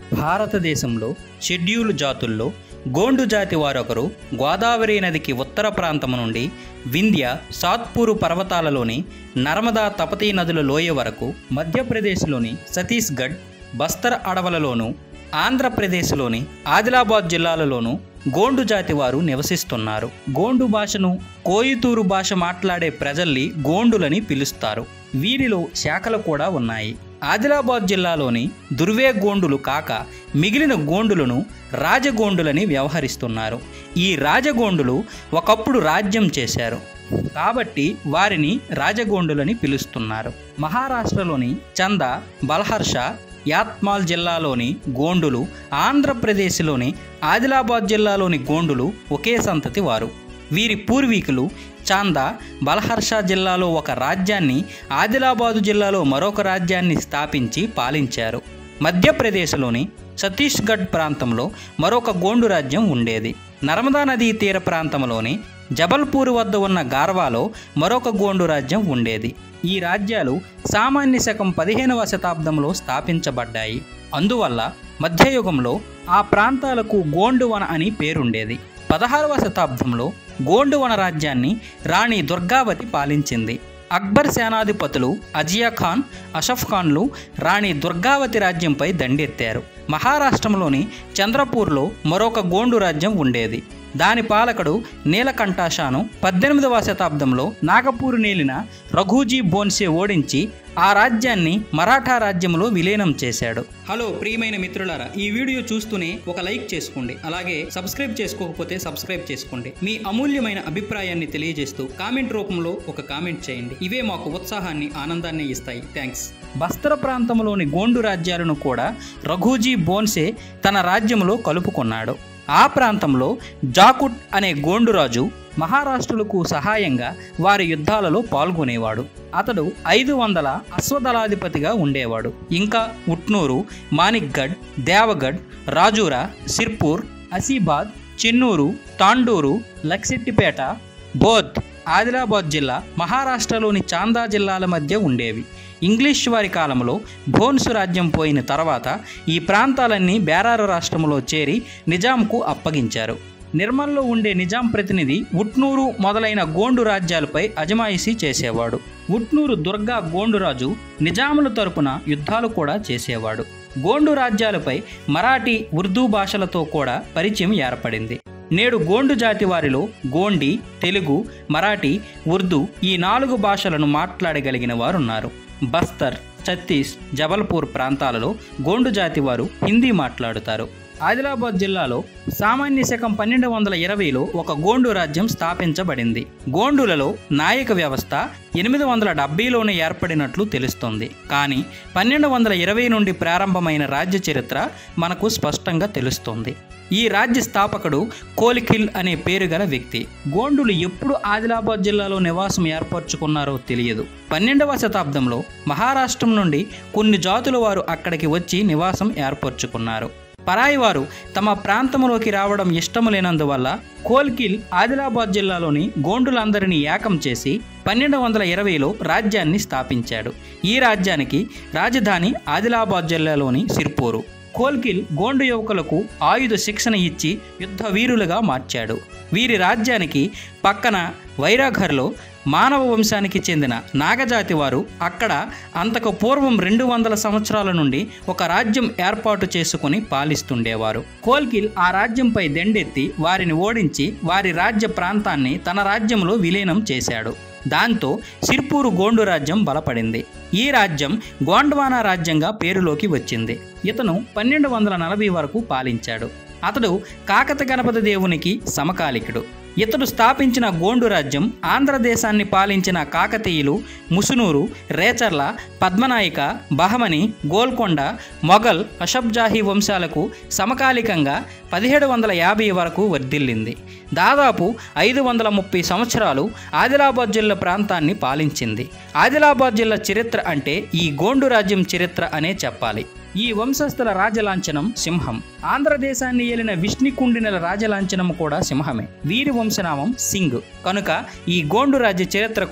భారతదేశంలో షెడ్యూల్ జాతుల్లో గోండు జాతి వారొకరు గోదావరి నదికి ఉత్తర ప్రాంతం నుండి వింధ్య సాత్పూరు పర్వతాలలోని నర్మదా తపతీ నదుల లోయ వరకు మధ్యప్రదేశ్లోని సతీస్గఢ్ బస్తర్ అడవులలోనూ ఆంధ్రప్రదేశ్లోని ఆదిలాబాద్ జిల్లాలలోనూ గోండు జాతి వారు నివసిస్తున్నారు గోండు భాషను కోయితూరు భాష మాట్లాడే ప్రజల్ని గోండులని పిలుస్తారు వీరిలో శాఖలు కూడా ఉన్నాయి ఆదిలాబాద్ జిల్లాలోని దుర్వే గోండులు కాక మిగిలిన గోండులను రాజగోండులని వ్యవహరిస్తున్నారు ఈ రాజగోండులు ఒకప్పుడు రాజ్యం చేశారు కాబట్టి వారిని రాజగోండులని పిలుస్తున్నారు మహారాష్ట్రలోని చంద బల్హర్ష యాత్మాల్ జిల్లాలోని గోండులు ఆంధ్రప్రదేశ్లోని ఆదిలాబాద్ జిల్లాలోని గోండులు ఒకే సంతతి వారు వీరి పూర్వీకులు చాందా బలహర్ష జిల్లాలో ఒక రాజ్యాన్ని ఆదిలాబాదు జిల్లాలో మరొక రాజ్యాన్ని స్థాపించి పాలించారు మధ్యప్రదేశ్లోని ఛత్తీస్గఢ్ ప్రాంతంలో మరొక గోండు రాజ్యం ఉండేది నర్మదా నదీ తీర ప్రాంతంలోని జబల్పూర్ వద్ద ఉన్న గార్వాలో మరొక గోండు రాజ్యం ఉండేది ఈ రాజ్యాలు సామాన్య శకం పదిహేనవ శతాబ్దంలో స్థాపించబడ్డాయి అందువల్ల మధ్యయుగంలో ఆ ప్రాంతాలకు గోండువన అని పేరుండేది పదహారవ శతాబ్దంలో గోండువన రాజ్యాన్ని రాణి దుర్గావతి పాలించింది అక్బర్ సేనాధిపతులు అజియా ఖాన్ అషఫ్ ఖాన్లు రాణి దుర్గావతి రాజ్యంపై దండెత్తారు మహారాష్ట్రంలోని చంద్రపూర్లో మరొక గోండు రాజ్యం ఉండేది దాని పాలకుడు నీలకంఠాషాను పద్దెనిమిదవ శతాబ్దంలో నాగపూర్ నేలిన రఘూజీ బోన్సే ఓడించి ఆ రాజ్యాన్ని మరాఠా రాజ్యంలో విలీనం చేశాడు హలో ప్రియమైన మిత్రులారా ఈ వీడియో చూస్తూనే ఒక లైక్ చేసుకోండి అలాగే సబ్స్క్రైబ్ చేసుకోకపోతే సబ్స్క్రైబ్ చేసుకోండి మీ అమూల్యమైన అభిప్రాయాన్ని తెలియజేస్తూ కామెంట్ రూపంలో ఒక కామెంట్ చేయండి ఇవే మాకు ఉత్సాహాన్ని ఆనందాన్ని ఇస్తాయి థ్యాంక్స్ బస్తర ప్రాంతంలోని గోండు రాజ్యాలను కూడా రఘూజీ బోన్సే తన రాజ్యంలో కలుపుకున్నాడు ఆ ప్రాంతంలో జాకుట్ అనే గోండురాజు మహారాష్ట్రులకు సహాయంగా వారి యుద్ధాలలో పాల్గొనేవాడు అతడు ఐదు వందల అశ్వదళాధిపతిగా ఉండేవాడు ఇంకా ఉట్నూరు మానిక్గఢ్ దేవగఢ్ రాజూరా సిర్పూర్ అసీబాద్ చెన్నూరు తాండూరు లక్సెట్టిపేట బోధ్ ఆదిలాబాద్ జిల్లా మహారాష్ట్రలోని చాందా జిల్లాల మధ్య ఉండేవి ఇంగ్లీష్ వారి కాలంలో భోన్సు రాజ్యం పోయిన తర్వాత ఈ ప్రాంతాలన్నీ బేరారు రాష్ట్రంలో చేరి నిజాంకు అప్పగించారు నిర్మల్లో ఉండే నిజాం ప్రతినిధి ఉట్నూరు మొదలైన గోండు రాజ్యాలపై అజమాయిషీ చేసేవాడు ఉట్నూరు దుర్గా గోండురాజు నిజాముల తరపున యుద్ధాలు కూడా చేసేవాడు గోండు రాజ్యాలపై మరాఠీ ఉర్దూ భాషలతో కూడా పరిచయం ఏర్పడింది నేడు గోండు జాతి వారిలో గోండి తెలుగు మరాఠీ ఉర్దూ ఈ నాలుగు భాషలను మాట్లాడగలిగిన వారున్నారు బస్తర్ ఛత్తీస్ జబల్పూర్ ప్రాంతాలలో గోండు జాతి వారు హిందీ మాట్లాడుతారు ఆదిలాబాద్ జిల్లాలో సామాన్య శకం పన్నెండు వందల ఇరవైలో ఒక గోండు రాజ్యం స్థాపించబడింది గోండులలో నాయక వ్యవస్థ ఎనిమిది వందల డెబ్బైలోనే ఏర్పడినట్లు తెలుస్తుంది కానీ పన్నెండు వందల ఇరవై నుండి ప్రారంభమైన రాజ్య చరిత్ర మనకు స్పష్టంగా తెలుస్తుంది ఈ రాజ్య స్థాపకుడు కోలిఖిల్ అనే పేరు గల వ్యక్తి గోండులు ఎప్పుడు ఆదిలాబాద్ జిల్లాలో నివాసం ఏర్పరచుకున్నారో తెలియదు పన్నెండవ శతాబ్దంలో మహారాష్ట్రం నుండి కొన్ని జాతుల వారు అక్కడికి వచ్చి నివాసం ఏర్పరచుకున్నారు పరాయి వారు తమ ప్రాంతంలోకి రావడం ఇష్టం లేనందువల్ల కోల్కిల్ ఆదిలాబాద్ జిల్లాలోని గోండులందరినీ ఏకం చేసి పన్నెండు వందల ఇరవైలో రాజ్యాన్ని స్థాపించాడు ఈ రాజ్యానికి రాజధాని ఆదిలాబాద్ జిల్లాలోని సిర్పూరు కోల్కిల్ గోండు యువకులకు ఆయుధ శిక్షణ ఇచ్చి యుద్ధ వీరులుగా మార్చాడు వీరి రాజ్యానికి పక్కన వైరాఘర్లో మానవ వంశానికి చెందిన నాగజాతి వారు అక్కడ అంతకు పూర్వం రెండు వందల సంవత్సరాల నుండి ఒక రాజ్యం ఏర్పాటు చేసుకుని పాలిస్తుండేవారు కోల్కిల్ ఆ రాజ్యంపై దెండెత్తి వారిని ఓడించి వారి రాజ్య ప్రాంతాన్ని తన రాజ్యంలో విలీనం చేశాడు దాంతో సిర్పూరు గోండు రాజ్యం బలపడింది ఈ రాజ్యం గోండ్వానా రాజ్యంగా పేరులోకి వచ్చింది ఇతను పన్నెండు వందల నలభై వరకు పాలించాడు అతడు కాకత గణపతి దేవునికి సమకాలికుడు ఇతడు స్థాపించిన గోండు రాజ్యం ఆంధ్రదేశాన్ని పాలించిన కాకతీయులు ముసునూరు రేచర్ల పద్మనాయిక బహమని గోల్కొండ మొఘల్ అషబ్జాహీ వంశాలకు సమకాలికంగా పదిహేడు వందల యాభై వరకు వర్ధిల్లింది దాదాపు ఐదు వందల ముప్పై సంవత్సరాలు ఆదిలాబాద్ జిల్లా ప్రాంతాన్ని పాలించింది ఆదిలాబాద్ జిల్లా చరిత్ర అంటే ఈ గోండు రాజ్యం చరిత్ర అనే చెప్పాలి ఈ వంశస్థుల రాజలాంఛనం సింహం ఆంధ్రదేశాన్ని ఏలిన విష్ణుకుండినల రాజలాంఛనం కూడా సింహమే వీరి వంశనామం సింగ్ కనుక ఈ గోండు రాజ్య చరిత్ర కూడా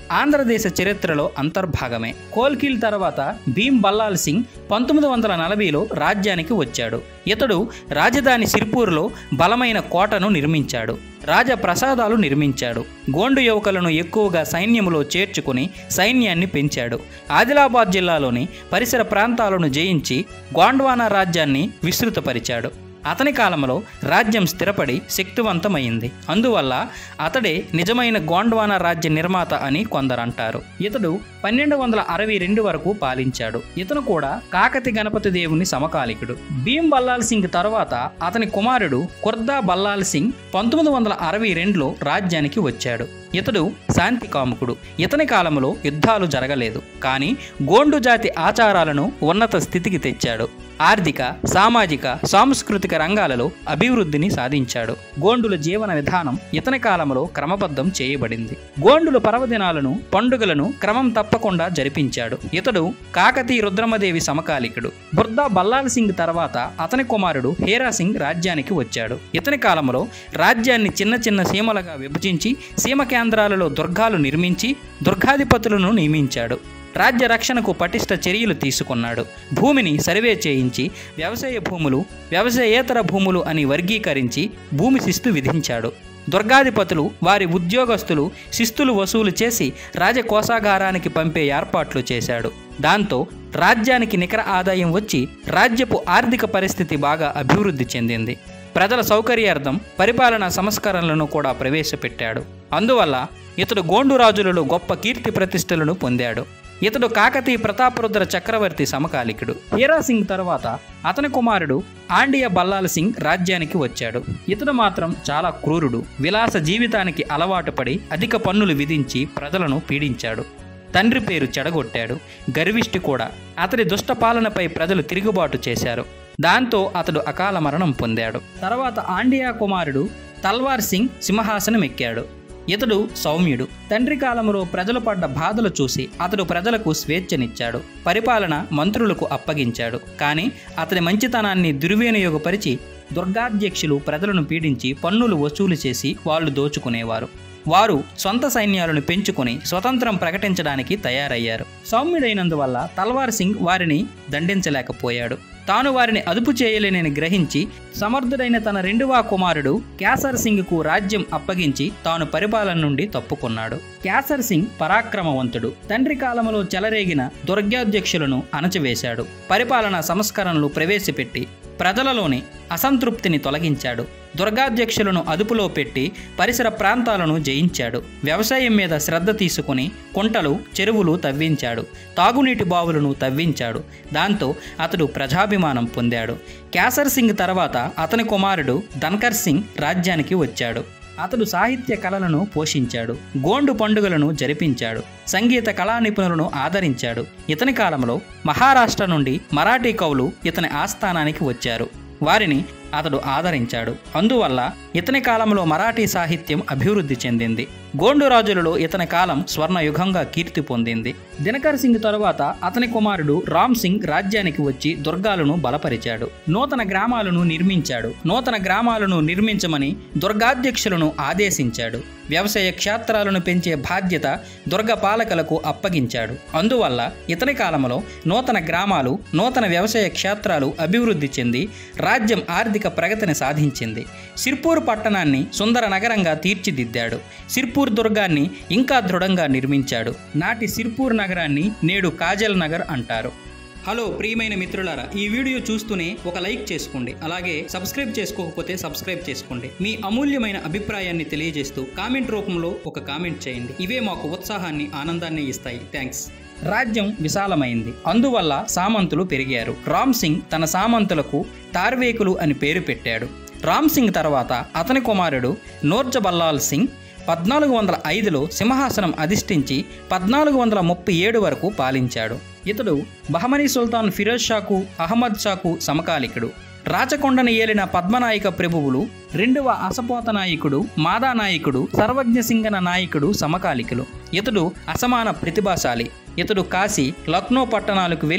ఆంధ్రదేశ చరిత్రలో అంతర్భాగమే కోల్కీల్ తర్వాత భీమ్ బల్లాల్ సింగ్ పంతొమ్మిది వందల నలభైలో రాజ్యానికి వచ్చాడు ఇతడు రాజధాని సిర్పూర్లో బలమైన కోటను నిర్మించాడు రాజప్రసాదాలు నిర్మించాడు గోండు యువకులను ఎక్కువగా సైన్యములో చేర్చుకుని సైన్యాన్ని పెంచాడు ఆదిలాబాద్ జిల్లాలోని పరిసర ప్రాంతాలను జయించి గోండ్వానా రాజ్యాన్ని విస్తృతపరిచాడు అతని కాలంలో రాజ్యం స్థిరపడి శక్తివంతమైంది అందువల్ల అతడే నిజమైన గోండ్వానా రాజ్య నిర్మాత అని కొందరంటారు ఇతడు పన్నెండు వందల అరవై రెండు వరకు పాలించాడు ఇతను కూడా కాకతి గణపతి దేవుని సమకాలికుడు భీమ్ బల్లాల్ సింగ్ తర్వాత అతని కుమారుడు కుర్దా బల్లాల్ సింగ్ పంతొమ్మిది వందల అరవై రెండులో రాజ్యానికి వచ్చాడు ఇతడు శాంతి కాముకుడు ఇతని కాలంలో యుద్ధాలు జరగలేదు కానీ గోండు జాతి ఆచారాలను ఉన్నత స్థితికి తెచ్చాడు ఆర్థిక సామాజిక సాంస్కృతిక రంగాలలో అభివృద్ధిని సాధించాడు గోండుల జీవన విధానం ఇతని కాలంలో క్రమబద్ధం చేయబడింది గోండుల పర్వదినాలను పండుగలను క్రమం తప్పకుండా జరిపించాడు ఇతడు కాకతీ రుద్రమదేవి సమకాలికుడు బుర్దా బల్లాల్ సింగ్ తర్వాత అతని కుమారుడు హేరా సింగ్ రాజ్యానికి వచ్చాడు ఇతని కాలంలో రాజ్యాన్ని చిన్న చిన్న సీమలుగా విభజించి సీమ కేంద్రాలలో దుర్గాలు నిర్మించి దుర్గాధిపతులను నియమించాడు రాజ్య రక్షణకు పటిష్ట చర్యలు తీసుకున్నాడు భూమిని సర్వే చేయించి వ్యవసాయ భూములు వ్యవసాయేతర భూములు అని వర్గీకరించి భూమి శిస్తు విధించాడు దుర్గాధిపతులు వారి ఉద్యోగస్తులు శిస్తులు వసూలు చేసి రాజకోశాగారానికి పంపే ఏర్పాట్లు చేశాడు దాంతో రాజ్యానికి నికర ఆదాయం వచ్చి రాజ్యపు ఆర్థిక పరిస్థితి బాగా అభివృద్ధి చెందింది ప్రజల సౌకర్యార్థం పరిపాలనా సంస్కరణలను కూడా ప్రవేశపెట్టాడు అందువల్ల ఇతడు గోండు రాజులలో గొప్ప కీర్తి ప్రతిష్టలను పొందాడు ఇతడు కాకతీ ప్రతాపరుద్ర చక్రవర్తి సమకాలికుడు హీరా సింగ్ తర్వాత అతని కుమారుడు ఆండియా బల్లాల్ సింగ్ రాజ్యానికి వచ్చాడు ఇతడు మాత్రం చాలా క్రూరుడు విలాస జీవితానికి అలవాటు పడి అధిక పన్నులు విధించి ప్రజలను పీడించాడు తండ్రి పేరు చెడగొట్టాడు గర్విష్టి కూడా అతడి దుష్ట పాలనపై ప్రజలు తిరుగుబాటు చేశారు దాంతో అతడు అకాల మరణం పొందాడు తర్వాత ఆండియా కుమారుడు తల్వార్ సింగ్ సింహాసనం ఎక్కాడు ఇతడు సౌమ్యుడు తండ్రి కాలంలో ప్రజలు పడ్డ బాధలు చూసి అతడు ప్రజలకు స్వేచ్ఛనిచ్చాడు పరిపాలన మంత్రులకు అప్పగించాడు కానీ అతని మంచితనాన్ని దుర్వినియోగపరిచి దుర్గాధ్యక్షులు ప్రజలను పీడించి పన్నులు వసూలు చేసి వాళ్ళు దోచుకునేవారు వారు సొంత సైన్యాలను పెంచుకొని స్వతంత్రం ప్రకటించడానికి తయారయ్యారు సౌమ్యుడైనందువల్ల తల్వార్ సింగ్ వారిని దండించలేకపోయాడు తాను వారిని అదుపు చేయలేనని గ్రహించి సమర్థుడైన తన రెండవ కుమారుడు క్యాసర్ సింగ్కు రాజ్యం అప్పగించి తాను పరిపాలన నుండి తప్పుకున్నాడు క్యాసర్ సింగ్ పరాక్రమవంతుడు తండ్రి కాలంలో చెలరేగిన దుర్గాధ్యక్షులను అణచివేశాడు పరిపాలనా సంస్కరణలు ప్రవేశపెట్టి ప్రజలలోని అసంతృప్తిని తొలగించాడు దుర్గాధ్యక్షులను అదుపులో పెట్టి పరిసర ప్రాంతాలను జయించాడు వ్యవసాయం మీద శ్రద్ధ తీసుకుని కుంటలు చెరువులు తవ్వించాడు తాగునీటి బావులను తవ్వించాడు దాంతో అతడు ప్రజాభిమానం పొందాడు క్యాసర్ సింగ్ తర్వాత అతని కుమారుడు ధన్కర్ సింగ్ రాజ్యానికి వచ్చాడు అతడు సాహిత్య కళలను పోషించాడు గోండు పండుగలను జరిపించాడు సంగీత కళా నిపుణులను ఆదరించాడు ఇతని కాలంలో మహారాష్ట్ర నుండి మరాఠీ కవులు ఇతని ఆస్థానానికి వచ్చారు వారిని అతడు ఆదరించాడు అందువల్ల ఇతని కాలంలో మరాఠీ సాహిత్యం అభివృద్ధి చెందింది గోండు రాజులలో ఇతని కాలం స్వర్ణయుగంగా కీర్తి పొందింది దినకర్ సింగ్ తరువాత అతని కుమారుడు రామ్ సింగ్ రాజ్యానికి వచ్చి దుర్గాలను బలపరిచాడు నూతన గ్రామాలను నిర్మించాడు నూతన గ్రామాలను నిర్మించమని దుర్గాధ్యక్షులను ఆదేశించాడు వ్యవసాయ క్షేత్రాలను పెంచే బాధ్యత దుర్గ పాలకులకు అప్పగించాడు అందువల్ల ఇతని కాలంలో నూతన గ్రామాలు నూతన వ్యవసాయ క్షేత్రాలు అభివృద్ధి చెంది రాజ్యం ఆర్థిక ప్రగతిని సాధించింది సిర్పూర్ పట్టణాన్ని సుందర నగరంగా తీర్చిదిద్దాడు సిర్పూర్ దుర్గాన్ని ఇంకా దృఢంగా నిర్మించాడు నాటి సిర్పూర్ నగరాన్ని నేడు కాజల్ నగర్ అంటారు హలో ప్రియమైన మిత్రులారా ఈ వీడియో చూస్తూనే ఒక లైక్ చేసుకోండి అలాగే సబ్స్క్రైబ్ చేసుకోకపోతే సబ్స్క్రైబ్ చేసుకోండి మీ అమూల్యమైన అభిప్రాయాన్ని తెలియజేస్తూ కామెంట్ రూపంలో ఒక కామెంట్ చేయండి ఇవే మాకు ఉత్సాహాన్ని ఆనందాన్ని ఇస్తాయి థ్యాంక్స్ రాజ్యం విశాలమైంది అందువల్ల సామంతులు పెరిగారు రామ్ సింగ్ తన సామంతులకు తార్వేకులు అని పేరు పెట్టాడు రామ్ సింగ్ తర్వాత అతని కుమారుడు నూర్జబల్లాల్ సింగ్ పద్నాలుగు వందల ఐదులో సింహాసనం అధిష్ఠించి పద్నాలుగు వందల ముప్పై ఏడు వరకు పాలించాడు ఇతడు బహమనీ సుల్తాన్ ఫిరోజ్ షాకు అహ్మద్ షాకు సమకాలికుడు రాచకొండను ఏలిన పద్మనాయక ప్రభువులు రెండవ అసపోత నాయకుడు మాదా నాయకుడు సర్వజ్ఞ సింగన నాయకుడు సమకాలికులు ఇతడు అసమాన ప్రతిభాశాలి ఇతడు కాశీ లక్నో పట్టణాలకు వెళ్ళి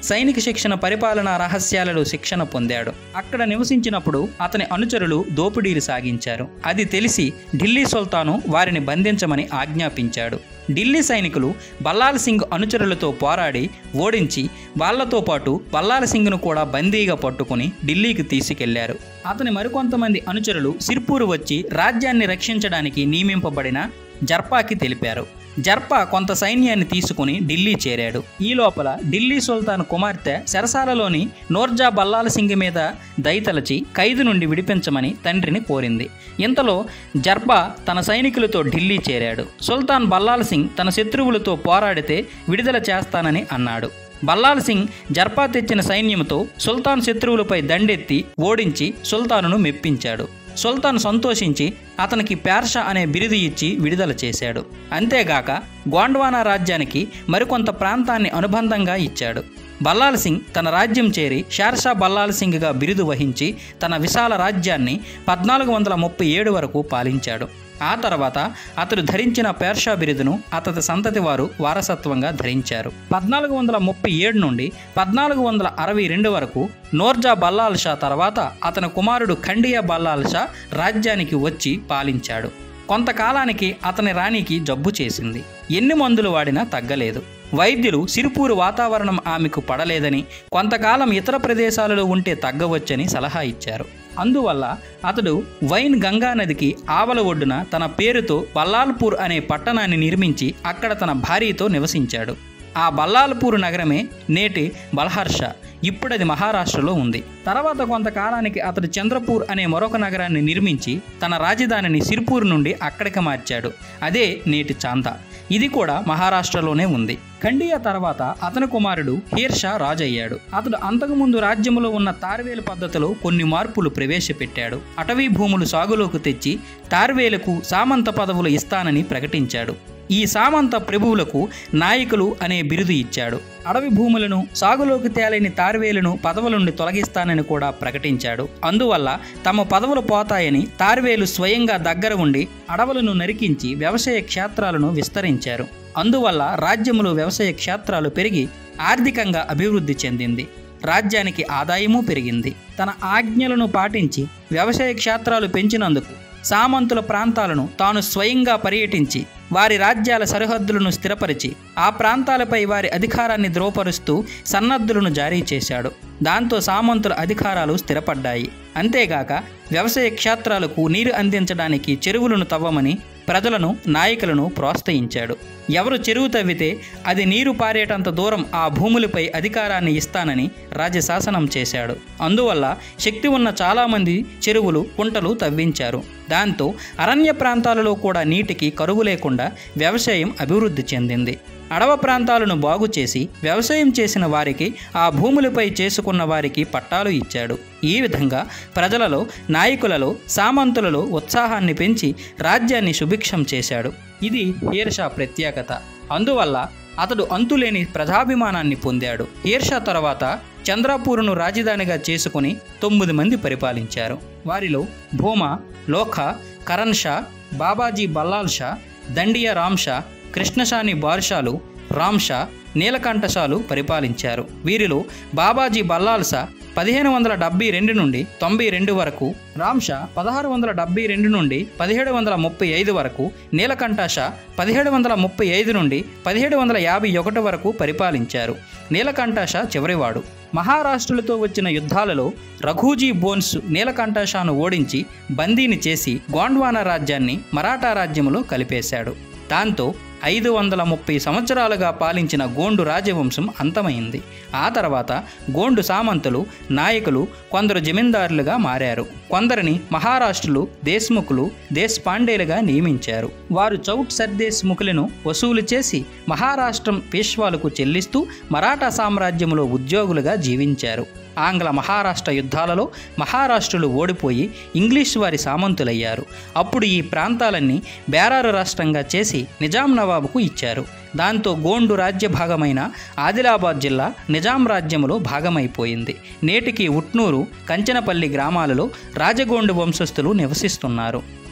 సైనిక శిక్షణ పరిపాలనా రహస్యాలలో శిక్షణ పొందాడు అక్కడ నివసించినప్పుడు అతని అనుచరులు దోపిడీలు సాగించారు అది తెలిసి ఢిల్లీ సుల్తాను వారిని బంధించమని ఆజ్ఞాపించాడు ఢిల్లీ సైనికులు బల్లాల్ సింగ్ అనుచరులతో పోరాడి ఓడించి వాళ్లతో పాటు బల్లాల్ సింగ్ను కూడా బందీగా పట్టుకుని ఢిల్లీకి తీసుకెళ్లారు అతని మరికొంతమంది అనుచరులు సిర్పూరు వచ్చి రాజ్యాన్ని రక్షించడానికి నియమింపబడిన జర్పాకి తెలిపారు జర్పా కొంత సైన్యాన్ని తీసుకుని ఢిల్లీ చేరాడు ఈ లోపల ఢిల్లీ సుల్తాన్ కుమార్తె సెరసాలలోని నోర్జా బల్లాల సింగ్ మీద దయతలచి ఖైదు నుండి విడిపించమని తండ్రిని కోరింది ఇంతలో జర్బా తన సైనికులతో ఢిల్లీ చేరాడు సుల్తాన్ బల్లాల్ సింగ్ తన శత్రువులతో పోరాడితే విడుదల చేస్తానని అన్నాడు బల్లాల్ సింగ్ జర్పా తెచ్చిన సైన్యంతో సుల్తాన్ శత్రువులపై దండెత్తి ఓడించి సుల్తానును మెప్పించాడు సుల్తాన్ సంతోషించి అతనికి పేర్షా అనే బిరుదు ఇచ్చి విడుదల చేశాడు అంతేగాక గోండ్వానా రాజ్యానికి మరికొంత ప్రాంతాన్ని అనుబంధంగా ఇచ్చాడు బల్లాల్ సింగ్ తన రాజ్యం చేరి షార్షా బల్లాల్ సింగ్గా బిరుదు వహించి తన విశాల రాజ్యాన్ని పద్నాలుగు వందల ముప్పై ఏడు వరకు పాలించాడు ఆ తర్వాత అతడు ధరించిన పేర్షా బిరుదును అతడి సంతతి వారు వారసత్వంగా ధరించారు పద్నాలుగు వందల ముప్పై ఏడు నుండి పద్నాలుగు వందల అరవై రెండు వరకు నోర్జా బల్లాల్ షా తర్వాత అతని కుమారుడు ఖండియా బల్లాల్ షా రాజ్యానికి వచ్చి పాలించాడు కొంతకాలానికి అతని రాణికి జబ్బు చేసింది ఎన్ని మందులు వాడినా తగ్గలేదు వైద్యులు సిరిపూరు వాతావరణం ఆమెకు పడలేదని కొంతకాలం ఇతర ప్రదేశాలలో ఉంటే తగ్గవచ్చని సలహా ఇచ్చారు అందువల్ల అతడు వైన్ గంగా నదికి ఆవల ఒడ్డున తన పేరుతో బల్లాల్పూర్ అనే పట్టణాన్ని నిర్మించి అక్కడ తన భార్యతో నివసించాడు ఆ బల్లాల్పూర్ నగరమే నేటి బల్హర్ష ఇప్పుడది మహారాష్ట్రలో ఉంది తర్వాత కొంతకాలానికి అతడు చంద్రపూర్ అనే మరొక నగరాన్ని నిర్మించి తన రాజధానిని సిర్పూర్ నుండి అక్కడికి మార్చాడు అదే నేటి చాంతా ఇది కూడా మహారాష్ట్రలోనే ఉంది ఖండియా తర్వాత అతని కుమారుడు హీర్షా రాజయ్యాడు అతడు అంతకుముందు రాజ్యములో ఉన్న తార్వేలు పద్ధతిలో కొన్ని మార్పులు ప్రవేశపెట్టాడు అటవీ భూములు సాగులోకి తెచ్చి తార్వేలకు సామంత పదవులు ఇస్తానని ప్రకటించాడు ఈ సామంత ప్రభువులకు నాయకులు అనే బిరుదు ఇచ్చాడు అడవి భూములను సాగులోకి తేలేని తార్వేలను పదవుల నుండి తొలగిస్తానని కూడా ప్రకటించాడు అందువల్ల తమ పదవులు పోతాయని తార్వేలు స్వయంగా దగ్గర ఉండి అడవులను నరికించి వ్యవసాయ క్షేత్రాలను విస్తరించారు అందువల్ల రాజ్యములో వ్యవసాయ క్షేత్రాలు పెరిగి ఆర్థికంగా అభివృద్ధి చెందింది రాజ్యానికి ఆదాయము పెరిగింది తన ఆజ్ఞలను పాటించి వ్యవసాయ క్షేత్రాలు పెంచినందుకు సామంతుల ప్రాంతాలను తాను స్వయంగా పర్యటించి వారి రాజ్యాల సరిహద్దులను స్థిరపరిచి ఆ ప్రాంతాలపై వారి అధికారాన్ని ద్రోపరుస్తూ సన్నద్ధులను జారీ చేశాడు దాంతో సామంతుల అధికారాలు స్థిరపడ్డాయి అంతేగాక వ్యవసాయ క్షేత్రాలకు నీరు అందించడానికి చెరువులను తవ్వమని ప్రజలను నాయకులను ప్రోత్సహించాడు ఎవరు చెరువు తవ్వితే అది నీరు పారేటంత దూరం ఆ భూములపై అధికారాన్ని ఇస్తానని రాజశాసనం చేశాడు అందువల్ల శక్తి ఉన్న చాలామంది చెరువులు కుంటలు తవ్వించారు దాంతో అరణ్య ప్రాంతాలలో కూడా నీటికి కరువు లేకుండా వ్యవసాయం అభివృద్ధి చెందింది అడవ ప్రాంతాలను బాగు చేసి వ్యవసాయం చేసిన వారికి ఆ భూములపై చేసుకున్న వారికి పట్టాలు ఇచ్చాడు ఈ విధంగా ప్రజలలో నాయకులలో సామంతులలో ఉత్సాహాన్ని పెంచి రాజ్యాన్ని సుభిక్షం చేశాడు ఇది ఈర్షా ప్రత్యేకత అందువల్ల అతడు అంతులేని ప్రజాభిమానాన్ని పొందాడు ఈర్షా తర్వాత చంద్రపూర్ను రాజధానిగా చేసుకుని తొమ్మిది మంది పరిపాలించారు వారిలో భూమా లోఖా కరణ్ షా బాబాజీ బల్లాల్ షా దండియా రామ్ షా కృష్ణశాని బార్షాలు రామ్షా నీలకంఠషాలు పరిపాలించారు వీరిలో బాబాజీ బల్లాల్సా పదిహేను వందల డెబ్బై రెండు నుండి తొంభై రెండు వరకు రామ్షా పదహారు వందల డెబ్బై రెండు నుండి పదిహేడు వందల ముప్పై ఐదు వరకు నీలకంఠషా పదిహేడు వందల ముప్పై ఐదు నుండి పదిహేడు వందల యాభై ఒకటి వరకు పరిపాలించారు నీలకంఠషా చివరివాడు మహారాష్ట్రులతో వచ్చిన యుద్ధాలలో రఘూజీ బోన్స్ నీలకంఠషాను ఓడించి బందీని చేసి గోండ్వానా రాజ్యాన్ని మరాఠా రాజ్యములో కలిపేశాడు దాంతో ఐదు వందల ముప్పై సంవత్సరాలుగా పాలించిన గోండు రాజవంశం అంతమైంది ఆ తర్వాత గోండు సామంతులు నాయకులు కొందరు జమీందారులుగా మారారు కొందరిని మహారాష్ట్రులు దేశ్ముఖులు దేశపాండేలుగా నియమించారు వారు చౌట్ సర్దేశ్ముఖులను వసూలు చేసి మహారాష్ట్రం పేష్వాలకు చెల్లిస్తూ మరాఠా సామ్రాజ్యంలో ఉద్యోగులుగా జీవించారు ఆంగ్ల మహారాష్ట్ర యుద్ధాలలో మహారాష్ట్రులు ఓడిపోయి ఇంగ్లీష్ వారి సామంతులయ్యారు అప్పుడు ఈ ప్రాంతాలన్నీ బేరారు రాష్ట్రంగా చేసి నిజాం నవాబుకు ఇచ్చారు దాంతో గోండు రాజ్య భాగమైన ఆదిలాబాద్ జిల్లా నిజాం రాజ్యములో భాగమైపోయింది నేటికి ఉట్నూరు కంచనపల్లి గ్రామాలలో రాజగోండు వంశస్థులు నివసిస్తున్నారు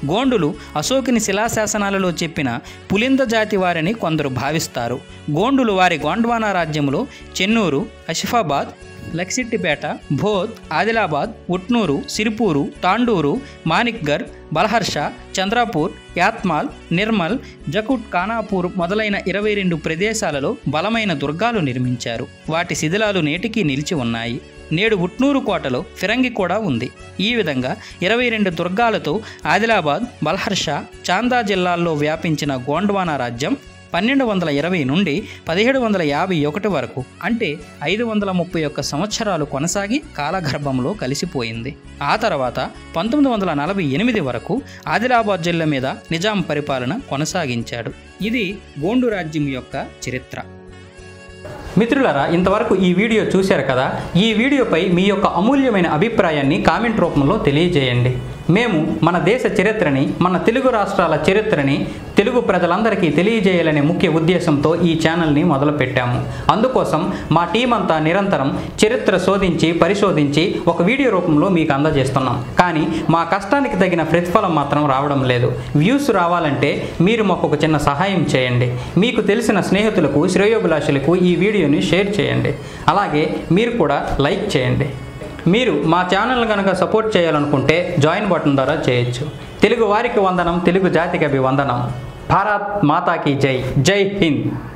గోండులు అశోకుని శిలాశాసనాలలో చెప్పిన పులింద జాతి వారిని కొందరు భావిస్తారు గోండులు వారి గోండ్వానా రాజ్యంలో చెన్నూరు అషిఫాబాద్ లక్సిట్టిపేట భోత్ ఆదిలాబాద్ ఉట్నూరు సిరిపూరు తాండూరు మానిక్గర్ బలహర్ష చంద్రాపూర్ యాత్మాల్ నిర్మల్ జకుట్ ఖానాపూర్ మొదలైన ఇరవై రెండు ప్రదేశాలలో బలమైన దుర్గాలు నిర్మించారు వాటి శిథిలాలు నేటికీ నిలిచి ఉన్నాయి నేడు ఉట్నూరు కోటలో ఫిరంగి కూడా ఉంది ఈ విధంగా ఇరవై రెండు దుర్గాలతో ఆదిలాబాద్ బల్హర్ష చాందా జిల్లాల్లో వ్యాపించిన గోండ్వానా రాజ్యం పన్నెండు వందల ఇరవై నుండి పదిహేడు వందల యాభై ఒకటి వరకు అంటే ఐదు వందల ముప్పై ఒక్క సంవత్సరాలు కొనసాగి కాలగర్భంలో కలిసిపోయింది ఆ తర్వాత పంతొమ్మిది వందల నలభై ఎనిమిది వరకు ఆదిలాబాద్ జిల్లా మీద నిజాం పరిపాలన కొనసాగించాడు ఇది గోండు రాజ్యం యొక్క చరిత్ర మిత్రులారా ఇంతవరకు ఈ వీడియో చూశారు కదా ఈ వీడియోపై మీ యొక్క అమూల్యమైన అభిప్రాయాన్ని కామెంట్ రూపంలో తెలియజేయండి మేము మన దేశ చరిత్రని మన తెలుగు రాష్ట్రాల చరిత్రని తెలుగు ప్రజలందరికీ తెలియజేయాలనే ముఖ్య ఉద్దేశంతో ఈ ఛానల్ని మొదలుపెట్టాము అందుకోసం మా టీం అంతా నిరంతరం చరిత్ర శోధించి పరిశోధించి ఒక వీడియో రూపంలో మీకు అందజేస్తున్నాం కానీ మా కష్టానికి తగిన ప్రతిఫలం మాత్రం రావడం లేదు వ్యూస్ రావాలంటే మీరు మాకు ఒక చిన్న సహాయం చేయండి మీకు తెలిసిన స్నేహితులకు శ్రేయోభిలాషులకు ఈ వీడియోని షేర్ చేయండి అలాగే మీరు కూడా లైక్ చేయండి మీరు మా ఛానల్ కనుక సపోర్ట్ చేయాలనుకుంటే జాయిన్ బటన్ ద్వారా చేయొచ్చు తెలుగు వారికి వందనం తెలుగు జాతికి అభివందనం భారత్ మాతాకి జై జై హింద్